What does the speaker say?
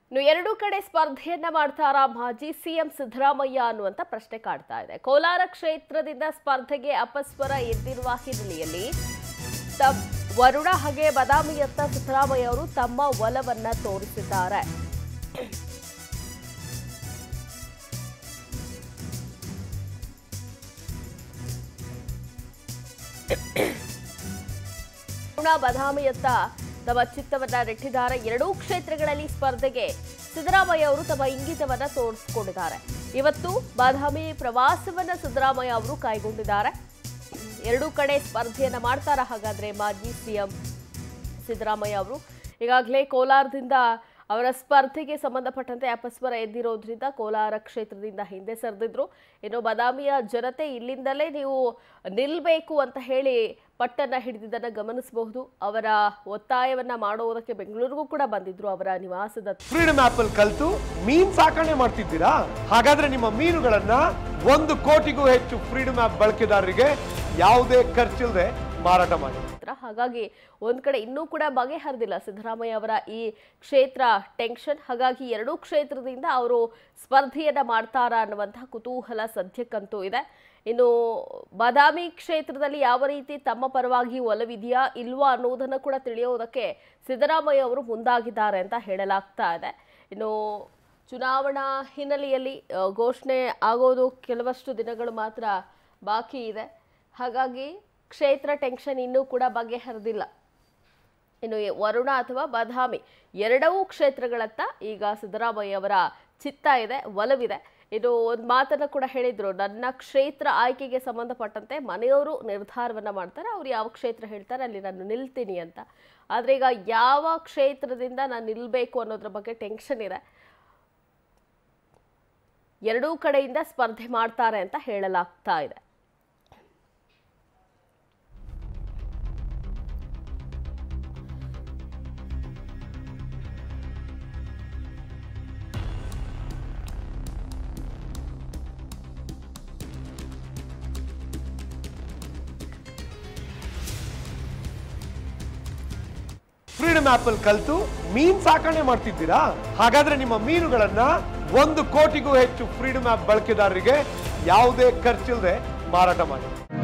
ಇನ್ನು ಎರಡೂ ಕಡೆ ಸ್ಪರ್ಧೆಯನ್ನ ಮಾಡ್ತಾರಾ ಮಾಜಿ ಸಿಎಂ ಸಿದ್ದರಾಮಯ್ಯ ಅನ್ನುವಂತ ಪ್ರಶ್ನೆ ಕಾಡ್ತಾ ಇದೆ ಕೋಲಾರ ಕ್ಷೇತ್ರದಿಂದ ಸ್ಪರ್ಧೆಗೆ ಅಪಸ್ವರ ಎದ್ದಿರುವ ಹಿನ್ನೆಲೆಯಲ್ಲಿ ತ- ವರುಣ ಹಾಗೆ ಬದಾಮಿಯತ್ತ ಸಿದ್ದರಾಮಯ್ಯ ಅವರು ತಮ್ಮ ಒಲವನ್ನ ತೋರಿಸಿದ್ದಾರೆ ವರುಣ ಬದಾಮಿಯತ್ತ ತಮ್ಮ ಚಿತ್ತವನ್ನ ನೆಟ್ಟಿದ್ದಾರೆ ಎರಡೂ ಕ್ಷೇತ್ರಗಳಲ್ಲಿ ಸ್ಪರ್ಧೆಗೆ ಸಿದ್ದರಾಮಯ್ಯ ಅವರು ತಮ್ಮ ಇಂಗಿತವನ್ನ ತೋರಿಸಿಕೊಂಡಿದ್ದಾರೆ ಇವತ್ತು ಬಾದಾಮಿ ಪ್ರವಾಸವನ್ನ ಸಿದ್ದರಾಮಯ್ಯ ಅವರು ಕೈಗೊಂಡಿದ್ದಾರೆ ಎರಡೂ ಕಡೆ ಸ್ಪರ್ಧೆಯನ್ನ ಮಾಡ್ತಾರ ಹಾಗಾದ್ರೆ ಮಾಜಿ ಸಿಎಂ ಸಿದ್ದರಾಮಯ್ಯ ಅವರು ಈಗಾಗಲೇ ಕೋಲಾರದಿಂದ ಅವರ ಸ್ಪರ್ಧೆಗೆ ಸಂಬಂಧಪಟ್ಟಂತೆ ಅಪಸ್ವರ ಎದ್ದಿರೋದ್ರಿಂದ ಕೋಲಾರ ಕ್ಷೇತ್ರದಿಂದ ಹಿಂದೆ ಸರಿದಿದ್ರು ಇನ್ನು ಬದಾಮಿಯ ಜನತೆ ಇಲ್ಲಿಂದಲೇ ನೀವು ನಿಲ್ಬೇಕು ಅಂತ ಹೇಳಿ ಪಟ್ಟನ್ನ ಹಿಡಿದಿದ್ದನ್ನ ಗಮನಿಸಬಹುದು ಅವರ ಒತ್ತಾಯವನ್ನ ಮಾಡುವುದಕ್ಕೆ ಬೆಂಗಳೂರಿಗೂ ಕೂಡ ಬಂದಿದ್ರು ಅವರ ನಿವಾಸದ ಫ್ರೀಡಮ್ ಆಪ್ ಅಲ್ಲಿ ಕಲ್ತು ಮೀನ್ ಸಾಕಣೆ ಮಾಡ್ತಿದ್ದೀರಾ ಹಾಗಾದ್ರೆ ನಿಮ್ಮ ಮೀನುಗಳನ್ನ ಒಂದು ಕೋಟಿಗೂ ಹೆಚ್ಚು ಫ್ರೀಡಮ್ ಆಪ್ ಬಳಕೆದಾರರಿಗೆ ಯಾವುದೇ ಖರ್ಚಿಲ್ಲದೆ ಮಾರಾಟ ಮಾಡಿ ಕ್ಷೇತ್ರ ಹಾಗಾಗಿ ಒಂದ್ ಕಡೆ ಇನ್ನೂ ಕೂಡ ಬಗೆಹರಿದಿಲ್ಲ ಸಿದ್ದರಾಮಯ್ಯ ಅವರ ಈ ಕ್ಷೇತ್ರ ಟೆನ್ಷನ್ ಹಾಗಾಗಿ ಎರಡೂ ಕ್ಷೇತ್ರದಿಂದ ಅವರು ಸ್ಪರ್ಧೆಯನ್ನ ಮಾಡ್ತಾರಾ ಅನ್ನುವಂತಹ ಕುತೂಹಲ ಸದ್ಯಕ್ಕಂತೂ ಇದೆ ಇನ್ನು ಬಾದಾಮಿ ಕ್ಷೇತ್ರದಲ್ಲಿ ಯಾವ ರೀತಿ ತಮ್ಮ ಪರವಾಗಿ ಒಲವಿದೆಯಾ ಇಲ್ವಾ ಅನ್ನೋದನ್ನ ಕೂಡ ತಿಳಿಯೋದಕ್ಕೆ ಸಿದ್ದರಾಮಯ್ಯ ಅವರು ಮುಂದಾಗಿದ್ದಾರೆ ಅಂತ ಹೇಳಲಾಗ್ತಾ ಇದೆ ಇನ್ನು ಚುನಾವಣಾ ಹಿನ್ನೆಲೆಯಲ್ಲಿ ಆ, ಘೋಷಣೆ ಆಗೋದು ಕೆಲವಷ್ಟು ದಿನಗಳು ಮಾತ್ರ ಬಾಕಿ ಇದೆ ಹಾಗಾಗಿ ಕ್ಷೇತ್ರ ಟೆನ್ಷನ್ ಇನ್ನೂ ಕೂಡ ಬಗೆಹರಿದಿಲ್ಲ ಇನ್ನು ಈ ವರುಣ ಅಥವಾ ಬಾದಾಮಿ ಎರಡೂ ಕ್ಷೇತ್ರಗಳತ್ತ ಈಗ ಸಿದ್ದರಾಮಯ್ಯ ಅವರ ಚಿತ್ತ ಇದೆ ಒಲವಿದೆ ಇನ್ನು ಒಂದು ಮಾತನ್ನ ಕೂಡ ಹೇಳಿದ್ರು ನನ್ನ ಕ್ಷೇತ್ರ ಆಯ್ಕೆಗೆ ಸಂಬಂಧಪಟ್ಟಂತೆ ಮನೆಯವರು ನಿರ್ಧಾರವನ್ನ ಮಾಡ್ತಾರೆ ಅವ್ರು ಯಾವ ಕ್ಷೇತ್ರ ಹೇಳ್ತಾರೆ ಅಲ್ಲಿ ನಾನು ನಿಲ್ತೀನಿ ಅಂತ ಆದ್ರೆ ಈಗ ಯಾವ ಕ್ಷೇತ್ರದಿಂದ ನಾನು ನಿಲ್ಬೇಕು ಅನ್ನೋದ್ರ ಬಗ್ಗೆ ಟೆನ್ಷನ್ ಇದೆ ಎರಡೂ ಕಡೆಯಿಂದ ಸ್ಪರ್ಧೆ ಮಾಡ್ತಾರೆ ಅಂತ ಹೇಳಲಾಗ್ತಾ ಇದೆ ಫ್ರೀಡಮ್ ಆಪ್ ಅಲ್ಲಿ ಕಲ್ತು ಮೀನ್ ಸಾಕಣೆ ಮಾಡ್ತಿದ್ದೀರಾ ಹಾಗಾದ್ರೆ ನಿಮ್ಮ ಮೀನುಗಳನ್ನ ಒಂದು ಕೋಟಿಗೂ ಹೆಚ್ಚು ಫ್ರೀಡಮ್ ಆಪ್ ಬಳಕೆದಾರರಿಗೆ ಯಾವುದೇ ಖರ್ಚಿಲ್ಲದೆ ಮಾರಾಟ ಮಾಡಿ